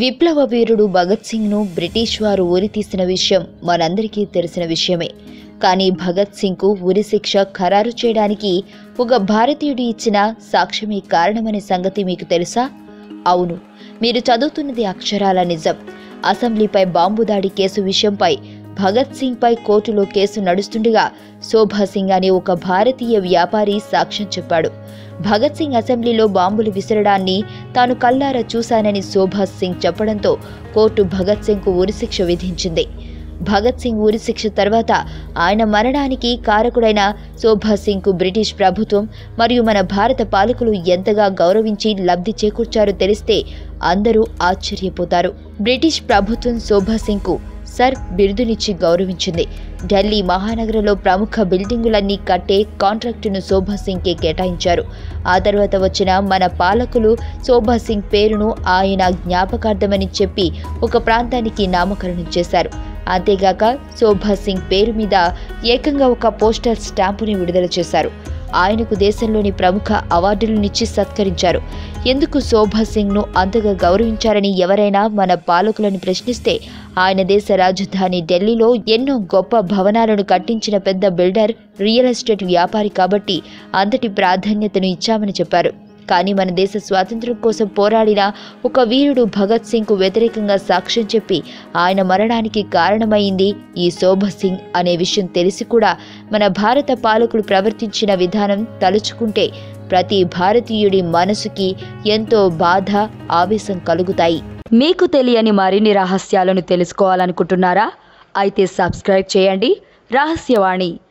విప్లవ వీరుడు భగత్ సింగ్ను బ్రిటిష్ వారు ఉరితీసిన విషయం మనందరికీ తెలిసిన విషయమే కానీ భగత్ సింగ్కు ఉరి శిక్ష ఖరారు చేయడానికి ఒక భారతీయుడు ఇచ్చిన సాక్ష్యమే కారణమనే సంగతి మీకు తెలుసా అవును మీరు చదువుతున్నది అక్షరాల నిజం అసెంబ్లీపై బాంబు దాడి కేసు విషయంపై భగత్ సింగ్ పై కోర్టులో కేసు నడుస్తుండగా శోభా సింగ్ అనే ఒక భారతీయ వ్యాపారి సాక్ష్యం చెప్పాడు భగత్ సింగ్ అసెంబ్లీలో బాంబులు విసరడాన్ని తాను కల్లారా చూశానని శోభా సింగ్ చెప్పడంతో కోర్టు భగత్ సింగ్కు ఉరిశిక్ష విధించింది భగత్ సింగ్ ఉరిశిక్ష తర్వాత ఆయన మరణానికి కారకుడైన శోభా సింగ్కు బ్రిటిష్ ప్రభుత్వం మరియు మన భారత పాలకులు ఎంతగా గౌరవించి లబ్ధి చేకూర్చారో తెలిస్తే అందరూ ఆశ్చర్యపోతారు బ్రిటిష్ ప్రభుత్వం శోభా సింగ్కు సర్ బిరుదునిచ్చి గౌరవించింది ఢిల్లీ మహానగరంలో ప్రముఖ బిల్డింగులన్నీ కట్టే కాంట్రాక్టును శోభా సింగ్కే కేటాయించారు ఆ తర్వాత వచ్చిన మన పాలకులు శోభా సింగ్ పేరును ఆయన జ్ఞాపకార్థమని చెప్పి ఒక ప్రాంతానికి నామకరణం చేశారు అంతేగాక శోభా సింగ్ పేరు మీద ఏకంగా ఒక పోస్టల్ స్టాంపుని విడుదల చేశారు ఆయనకు దేశంలోని ప్రముఖ అవార్డులనిచ్చి సత్కరించారు ఎందుకు శోభా సింగ్ను అంతగా గౌరవించారని ఎవరైనా మన పాలకులను ప్రశ్నిస్తే ఆయన దేశ రాజధాని ఢిల్లీలో ఎన్నో గొప్ప భవనాలను కట్టించిన పెద్ద బిల్డర్ రియల్ ఎస్టేట్ వ్యాపారి కాబట్టి అంతటి ప్రాధాన్యతను ఇచ్చామని చెప్పారు కానీ మన దేశ స్వాతంత్ర్యం కోసం పోరాడిన ఒక వీరుడు భగత్ సింగ్కు వ్యతిరేకంగా సాక్ష్యం చెప్పి ఆయన మరణానికి కారణమైంది ఈ శోభ సింగ్ అనే విషయం తెలిసి కూడా మన భారత పాలకులు ప్రవర్తించిన విధానం తలుచుకుంటే ప్రతి భారతీయుడి మనసుకి ఎంతో బాధ ఆవేశం కలుగుతాయి మీకు తెలియని మరిన్ని రహస్యాలను తెలుసుకోవాలనుకుంటున్నారా అయితే సబ్స్క్రైబ్ చేయండి రహస్యవాణి